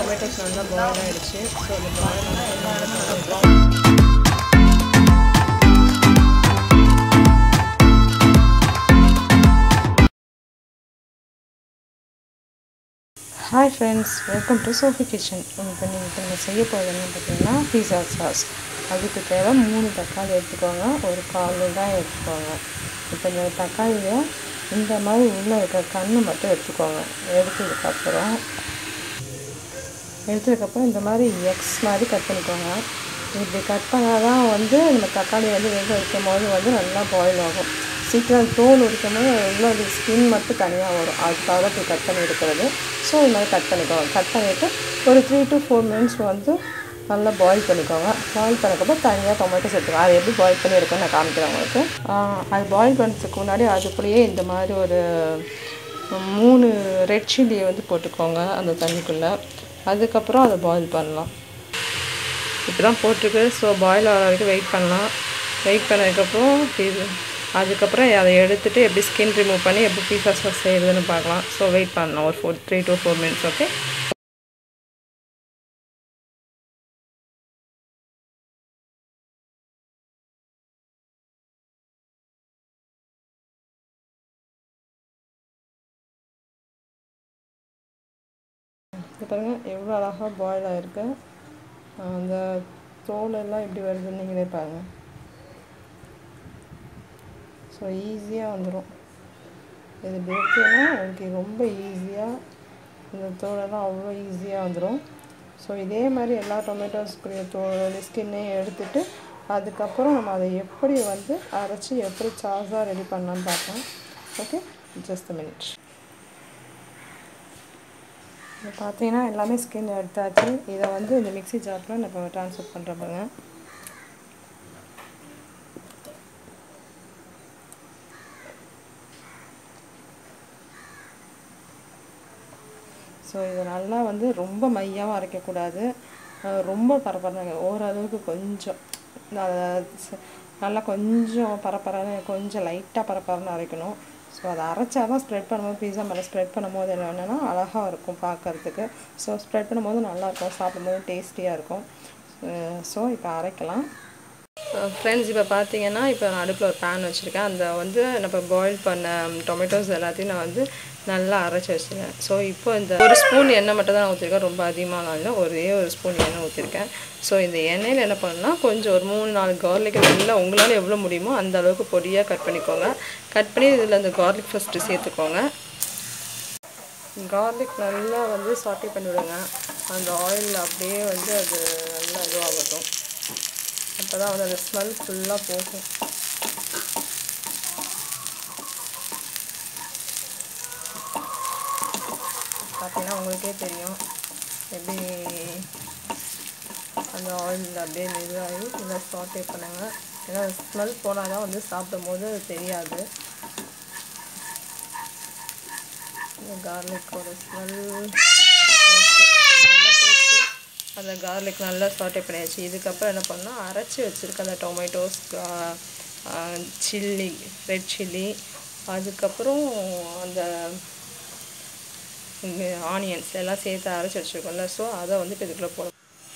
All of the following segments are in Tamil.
டொமேட்டோஸ் நல்லா பாயில் ஆகிடுச்சு ஸோ இந்த boil hi friends welcome to Sophie kitchen இப்போ நீங்கள் இப்போ நம்ம செய்ய போகிறது என்னன்னு பார்த்தீங்கன்னா பீஸா சாஸ் அதுக்கு தேவை மூணு தக்காளி எடுத்துக்கோங்க ஒரு கால் வெங்காயம் எடுத்துக்கோங்க இப்போ இந்த தக்காளியை இந்த மாதிரி உள்ளே இருக்கிற கண்ணு மட்டும் எடுத்துக்கோங்க எடுத்ததுக்கப்புறம் எடுத்ததுக்கப்புறம் இந்த மாதிரி எக்ஸ் மாதிரி கட் பண்ணிக்கோங்க இப்படி கட் பண்ணால் தான் வந்து நம்ம தக்காளி வந்து வேக வைக்கும் போது வந்து நல்லா பாயில் ஆகும் சீக்கிரம் தோல் உரிக்கும் போது உள்ள அது ஸ்கின் மட்டும் தனியாக வரும் அதுக்காக இப்படி கட் பண்ணி எடுக்கிறது ஸோ இது மாதிரி கட் பண்ணிக்கோங்க கட் பண்ணிவிட்டு ஒரு த்ரீ டு ஃபோர் மினிட்ஸ் வந்து நல்லா பாயில் பண்ணிக்கோங்க பாயில் பண்ணக்கப்புறம் தனியாக டொமேட்டோ சேர்த்துக்கோங்க அது எப்படி பாயில் பண்ணி எடுக்கணும்னு நான் காமிக்கிறேன் உங்களுக்கு அது பாயில் பண்ணுறதுக்கு முன்னாடி அதுக்குள்ளேயே இந்த மாதிரி ஒரு மூணு ரெட் சில்லியை வந்து போட்டுக்கோங்க அந்த தண்ணிக்குள்ளே அதுக்கப்புறம் அதை பாயில் பண்ணலாம் இப்போ தான் போட்டிருக்கு ஸோ பாயில் ஆகிற வரைக்கும் வெயிட் பண்ணலாம் வெயிட் பண்ணதுக்கப்புறம் இது அதுக்கப்புறம் அதை எடுத்துகிட்டு எப்படி ஸ்கின் ரிமூவ் பண்ணி எப்படி பீஸா சாஸ் செய்யுதுன்னு பார்க்கலாம் ஸோ வெயிட் பண்ணலாம் ஒரு four three to four minutes okay இது பாருங்கள் எவ்வளோ அழகாக பாயில் ஆகிருக்கு அந்த தோல் எல்லாம் எப்படி வருதுன்னு நீங்களே பாருங்கள் ஸோ ஈஸியாக வந்துடும் இது இப்படி எடுத்தீங்கன்னா உங்களுக்கு ரொம்ப ஈஸியாக இந்த தோலெல்லாம் அவ்வளோ ஈஸியாக வந்துடும் ஸோ இதே மாதிரி எல்லா டொமேட்டோஸ்க்குரிய தோல் ஸ்கின்னையும் எடுத்துட்டு அதுக்கப்புறம் நம்ம அதை எப்படி வந்து அரைச்சி எப்படி சாஸாக ரெடி பண்ணலான்னு பார்க்கலாம் ஓகே ஜஸ்ட் மினிட் இப்போ பார்த்தீங்கன்னா எல்லாமே ஸ்கின் எடுத்தாச்சு இதை வந்து இந்த மிக்ஸி ஜாரில் நம்ம ட்ரான்ஸ்ஃபர் பண்ணுற பாருங்க ஸோ இதை நல்லா வந்து ரொம்ப மையாகவும் அரைக்கக்கூடாது ரொம்ப பரப்பராங்க ஓரளவுக்கு கொஞ்சம் நல்லா கொஞ்சம் பரப்பரான கொஞ்சம் லைட்டாக பரப்பரன்னு அரைக்கணும் ஸோ அதை அரைச்சா தான் ஸ்ப்ரெட் பண்ணும்போது பீஸா மேலே ஸ்ப்ரெட் பண்ணும்போது என்னென்னா அழகாக இருக்கும் பார்க்குறதுக்கு ஸோ ஸ்ப்ரெட் பண்ணும்போது நல்லாயிருக்கும் சாப்பிடும்போது டேஸ்டியாக இருக்கும் ஸோ இப்போ அரைக்கலாம் ஃப்ரெண்ட்ஸ் இப்போ பார்த்தீங்கன்னா இப்போ நான் அடுப்பில் ஒரு பேன் வச்சுருக்கேன் அந்த வந்து நம்ம பாயில் பண்ண டொமேட்டோஸ் எல்லாத்தையும் நான் வந்து நல்லா அரைச்சி வச்சுருக்கேன் ஸோ இப்போ இந்த ஒரு ஸ்பூன் எண்ணெய் மட்டும் தான் நான் ஊற்றிருக்கேன் ரொம்ப அதிகமாக இல்லை ஒரே ஒரு ஸ்பூன் எண்ணெய் ஊற்றிருக்கேன் ஸோ இந்த எண்ணெயில் என்ன பண்ணால் கொஞ்சம் ஒரு மூணு நாலு கார்லிக் நல்லா உங்களால் எவ்வளோ முடியுமோ அந்த அளவுக்கு பொடியாக கட் பண்ணிக்கோங்க கட் பண்ணி இதில் அந்த கார்லிக் ஃபஸ்ட்டு சேர்த்துக்கோங்க கார்லிக் நல்லா வந்து சாட்டே பண்ணிவிடுங்க அந்த ஆயிலில் அப்படியே வந்து அது நல்லா இதுவாகட்டும் அப்போ தான் வந்து அந்த ஸ்மெல் ஃபுல்லாக போகும் பார்த்தீங்கன்னா உங்களுக்கே தெரியும் எப்படி அந்த ஆயிலில் அப்படியே மெதுவாகி நல்லா சாட்டே பண்ணுங்க ஏன்னா ஸ்மெல் போனால் தான் வந்து சாப்பிடும் போது அது தெரியாது இந்த கார்லிக்கோட ஸ்மெல் ஓகே நல்லா போச்சு அந்த கார்லிக் நல்லா சாட்டே பண்ணியாச்சு இதுக்கப்புறம் என்ன பண்ணால் அரைச்சி வச்சுருக்க அந்த டொமேட்டோஸ் சில்லி ரெட் சில்லி அதுக்கப்புறம் அந்த ஆனியன்ஸ் எல்லாம் சேர்த்து அரைச்சி வச்சுருக்கோம்ல ஸோ அதை வந்து இப்போ இதுக்குள்ளே போட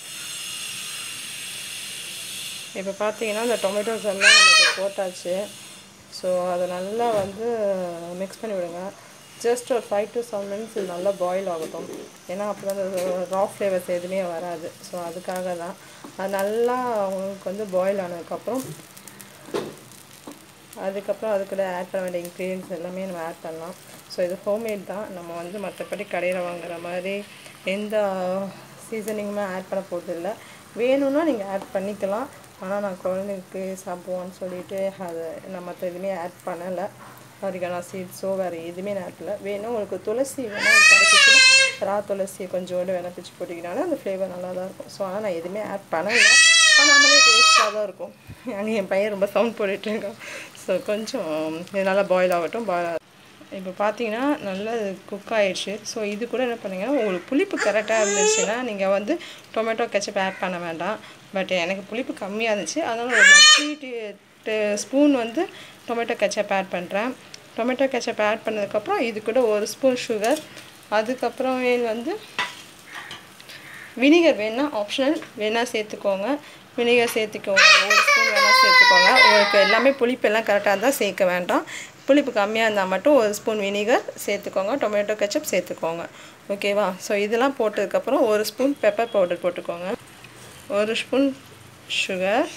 இப்போ பார்த்தீங்கன்னா இந்த டொமேட்டோஸ் எல்லாம் நமக்கு போட்டாச்சு ஸோ அதை நல்லா வந்து மிக்ஸ் பண்ணி விடுங்க ஜஸ்ட் ஒரு ஃபைவ் டு செவன் மினிட்ஸ் இது நல்லா பாயில் ஆகட்டும் ஏன்னா அப்போ தான் அந்த ரா ஃப்ளேவர்ஸ் எதுவுமே வராது ஸோ அதுக்காக தான் அது நல்லா உங்களுக்கு வந்து பாயில் ஆனதுக்கப்புறம் அதுக்கப்புறம் அதுக்குள்ளே ஆட் பண்ண வேண்டிய இன்க்ரீடியன்ஸ் எல்லாமே நம்ம ஆட் பண்ணலாம் ஸோ இது ஹோம்மேட் தான் நம்ம வந்து மற்றபடி கடையில் வாங்குற மாதிரி எந்த சீசனிங்குமே ஆட் பண்ண போகிறதில்ல வேணும்னா நீங்கள் ஆட் பண்ணிக்கலாம் ஆனால் நான் குழந்தைங்களுக்கு சாப்பிடுவோன்னு சொல்லிட்டு அதை நான் மற்ற எதுவுமே ஆட் பண்ணலை ஆரிகனா சீட்ஸோ வேறு எதுவுமே நான் ஆட் பண்ணல வேணும் உங்களுக்கு துளசி வேணால் கிடைச்சிச்சுன்னா ரா துளசி கொஞ்சோண்டு வேணால் பிச்சு போட்டிங்கனாலும் அந்த ஃப்ளேவர் நல்லா தான் இருக்கும் ஸோ ஆனால் நான் எதுவுமே ஆட் பண்ணலை ஆனாமலே டேஸ்ட்டாக தான் இருக்கும் அங்கே என் பையன் ரொம்ப சவுண்ட் போட்டுட்ருக்கான் ஸோ கொஞ்சம் இது நல்லா பாயில் ஆகட்டும் பாயில் இப்போ பார்த்தீங்கன்னா நல்லா குக் ஆகிடுச்சு ஸோ இது கூட என்ன பண்ணுங்கன்னா உங்களுக்கு புளிப்பு கரெக்டாக இருந்துச்சுன்னா நீங்கள் வந்து டொமேட்டோ கெச்சப் ஆட் பண்ண வேண்டாம் பட் எனக்கு புளிப்பு கம்மியாக இருந்துச்சு அதனால் ஒரு த்ரீ ஸ்பூன் வந்து டொமேட்டோ கெச்சப் ஆட் பண்ணுறேன் டொமேட்டோ கெச்சப் ஆட் பண்ணதுக்கப்புறம் இது கூட ஒரு ஸ்பூன் சுகர் அதுக்கப்புறம் வந்து வினிகர் வேணால் ஆப்ஷனல் வேணால் சேர்த்துக்கோங்க வினிகர் சேர்த்துக்கோங்க ஒரு ஸ்பூன் வேணால் சேர்த்துக்கோங்க உங்களுக்கு எல்லாமே புளிப்பு எல்லாம் கரெக்டாக இருந்தால் சேர்க்க வேண்டாம் புளிப்பு கம்மியாக இருந்தால் மட்டும் ஒரு ஸ்பூன் வினிகர் சேர்த்துக்கோங்க டொமேட்டோ கெச்சப் சேர்த்துக்கோங்க ஓகேவா ஸோ இதெல்லாம் போட்டதுக்கப்புறம் ஒரு ஸ்பூன் பெப்பர் பவுடர் போட்டுக்கோங்க ஒரு ஸ்பூன் சுகர்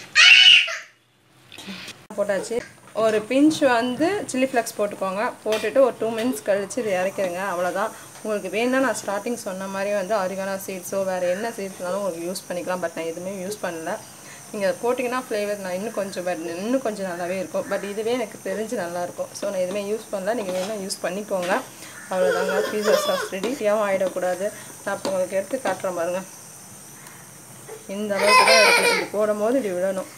போட்டாச்சு ஒரு பிஞ்ச் வந்து சில்லி ஃப்ளக்ஸ் போட்டுக்கோங்க போட்டுட்டு ஒரு டூ மினிட்ஸ் கழித்து இது இறக்கிடுங்க அவ்வளோதான் உங்களுக்கு வேணும்னா நான் ஸ்டார்டிங் சொன்ன மாதிரி வந்து அரிகானா சீட்ஸோ வேறு என்ன சீட்ஸ்னாலும் உங்களுக்கு யூஸ் பண்ணிக்கலாம் பட் நான் எதுவுமே யூஸ் பண்ணல நீங்கள் போட்டிங்கன்னா ஃப்ளேவர் நான் இன்னும் கொஞ்சம் பட் இன்னும் கொஞ்சம் நல்லாவே இருக்கும் பட் இதுவே எனக்கு தெரிஞ்சு நல்லாயிருக்கும் ஸோ நான் எதுவுமே யூஸ் பண்ணல நீங்கள் வேணால் யூஸ் பண்ணிக்கோங்க அவ்வளோதாங்க பீஸா சாஸ் ரெடியாகவும் ஆகிடக்கூடாது நான் இப்போ உங்களுக்கு எடுத்து காட்டுறேன் பாருங்கள் இந்த அளவுக்கு தான் இருக்கணும் இது போடும் போது இப்படி விடணும்